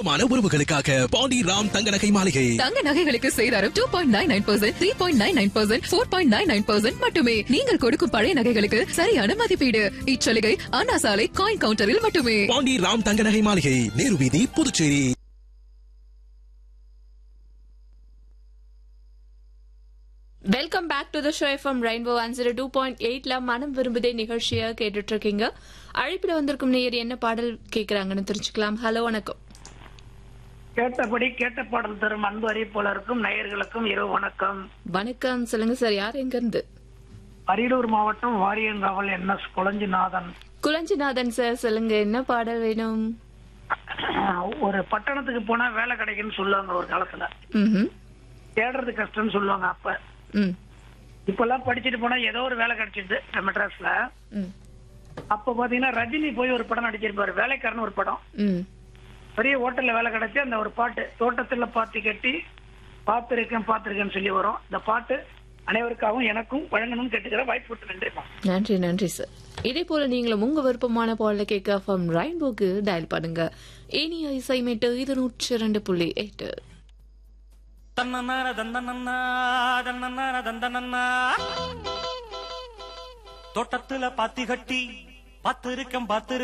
தங்கமான உறவுகளுக்காக பாண்டி ராம் தங்க நகை மாளிகை தங்க நகைகளுக்கு சேதாரம் two point nine nine percent three point nine nine percent four point nine nine percent மட்டுமே நீங்கள் கொடுக்கும் பழைய நகைகளுக்கு சரியான மதிப்பீடு இச்சலுகை அண்ணா சாலை காயின் கவுண்டரில் மட்டுமே பாண்டி ராம் தங்க நகை மாளிகை நேரு வீதி Puducherry welcome back to the show FM rainbow one zero two point எயிட்ல மனம் விரும்புதே நிகழ்ச்சியை கேட்டுட்டு இருக்கீங்க அழைப்பில் வந்திருக்கும் நேயர் என்ன பாடல் கேட்கறாங்கன்னு தெரிஞ்சுக்கலாம் ஹலோ வணக்கம் கேட்டபடி கேட்ட பாடல் தரும் அன்பு அறிவிப்பாளருக்கும் நேயர்களுக்கும் இரவு வணக்கம் வணக்கம் சொல்லுங்க சார் யார் எங்க இருந்து அரியலூர் மாவட்டம் Variyankaval N S Kulanjinathan Kulanjinathan sir சொல்லுங்க என்ன பாடல் வேணும் ஒரு பட்டணத்துக்கு போனா வேலை கிடைக்குன்னு சொல்லுவாங்க ஒரு காலத்துல ம்ஹும். தேடுறது கஷ்டம்னு சொல்லுவாங்க அப்ப ம் இப்பெல்லாம் படிச்சுட்டு போனா ஏதோ ஒரு வேலை கிடைச்சிது மெட்ராஸ்ல ம் அப்ப பாத்தீங்கன்னா ரஜினி போய் ஒரு படம் நடிச்சிருப்பாரு வேலைக்காரன் ஒரு படம் ம் பெரிய ஹோட்டல்ல வேலை கிடைச்சு அந்த ஒரு பாட்டு தோட்டத்துல பாத்தி கட்டி பார்த்திருக்கேன் பார்த்திருக்கேன்னு சொல்லி வரும் இந்த பாட்டு அனைவருக்காகவும் எனக்கும் வழங்கணும்னு கேட்டுக்கிற வாய்ப்பு கொடுத்து நன்றிப்பா நன்றி நன்றி சார் இதே போல நீங்களும் உங்க விருப்பமான பாடல கேட்க ஃப்ரம் ரெயின்போக்கு டயல் பண்ணுங்க இனிய இசைமேட்டு இது நூற்றி ரெண்டு புள்ளி எட்டு தன்னன்னார தந்தனன்னா தன்னன்னார தந்தனன்னா தோட்டத்துல பாத்தி கட்டி பார்த்திருக்கேன் பார்த்திருக்கேன்